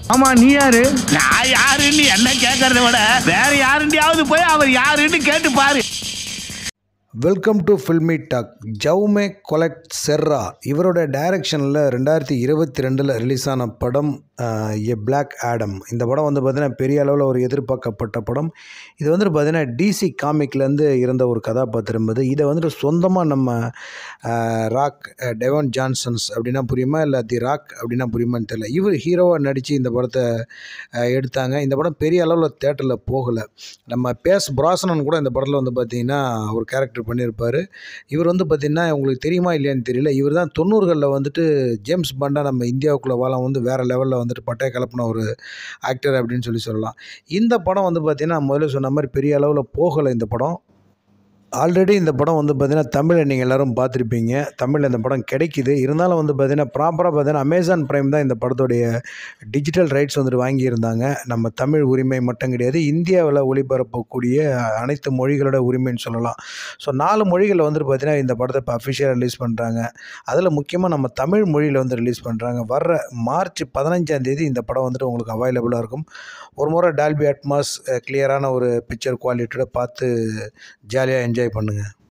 ஆமா நீ யாரு நான் யாருன்னு என்ன கேட்கறத விட வேற யாருண்டியாவது போய் அவர் யாருன்னு கேட்டு பாரு welcome to Filmy talk Jaume Collet Serra இவரோட டைரக்ஷனில் ரெண்டாயிரத்தி இருபத்தி ரெண்டில் ரிலீஸ் ஆன படம் எ பிளாக் ஆடம் இந்த படம் வந்து பார்த்திங்கன்னா பெரிய அளவில் ஒரு எதிர்பார்க்கப்பட்ட படம் இது வந்துட்டு பார்த்திங்கன்னா டிசி காமிக்லேருந்து இருந்த ஒரு கதாபாத்திரம் இது இதை வந்துட்டு சொந்தமாக நம்ம அஹ், ராக் அஹ், டெவான் ஜான்சன்ஸ் அப்படின்னா புரியுமா இல்லை தி ராக் அப்படின்னா புரியுமான்னு தெரியல இவர் ஹீரோவாக நடித்து இந்த படத்தை அஹ், எடுத்தாங்க இந்த படம் பெரிய அளவில் தேட்டரில் போகலை நம்ம பேஸ் பிராசனன் கூட இந்த படத்தில் வந்து பார்த்திங்கன்னா ஒரு கேரக்டர் பண்ணியிருப்பார் இவர் வந்து பார்த்திங்கன்னா உங்களுக்கு தெரியுமா இல்லையான்னு தெரியல இவர் தான் தொண்ணூறுகளில் வந்துட்டு ஜேம்ஸ் பாண்டா நம்ம இந்தியாவுக்குள்ளே வாழ வந்து வேறு லெவலில் வந்துட்டு பட்டைய கலப்பின ஒரு ஆக்டர் அப்படின்னு சொல்லி சொல்லலாம் இந்த படம் வந்து பார்த்திங்கன்னா முதல்ல சொன்ன மாதிரி பெரிய அளவில் போகலை இந்த படம் ஆல்ரெடி இந்த படம் வந்து பார்த்திங்கன்னா தமிழில் நீங்கள் எல்லோரும் பார்த்துருப்பீங்க தமிழில் இந்த படம் கிடைக்குது இருந்தாலும் வந்து பார்த்திங்கன்னா ப்ராப்பராக பார்த்தீங்கன்னா அமேசான் ப்ரைம் தான் இந்த படத்துடைய டிஜிட்டல் ரைட்ஸ் வந்துட்டு வாங்கியிருந்தாங்க நம்ம தமிழ் உரிமை மட்டும் கிடையாது இந்தியாவில் ஒளிபரப்பக்கூடிய அனைத்து மொழிகளோட உரிமைன்னு சொல்லலாம் ஸோ நாலு மொழிகளில் வந்துட்டு பார்த்திங்கன்னா இந்த படத்தை இப்போ அஃபிஷியலாக ரிலீஸ் பண்ணுறாங்க அதில் முக்கியமாக நம்ம தமிழ் மொழியில் வந்து ரிலீஸ் பண்ணுறாங்க வர்ற மார்ச் பதினஞ்சாம் தேதி இந்த படம் வந்துட்டு உங்களுக்கு அவைலபிளாக இருக்கும் ஒரு முறை டால்பி அட்மாஸ் கிளியரான ஒரு பிக்சர் குவாலிட்டியோட பார்த்து ஜாலியாக என்ஜாய் பண்ணுங்கள்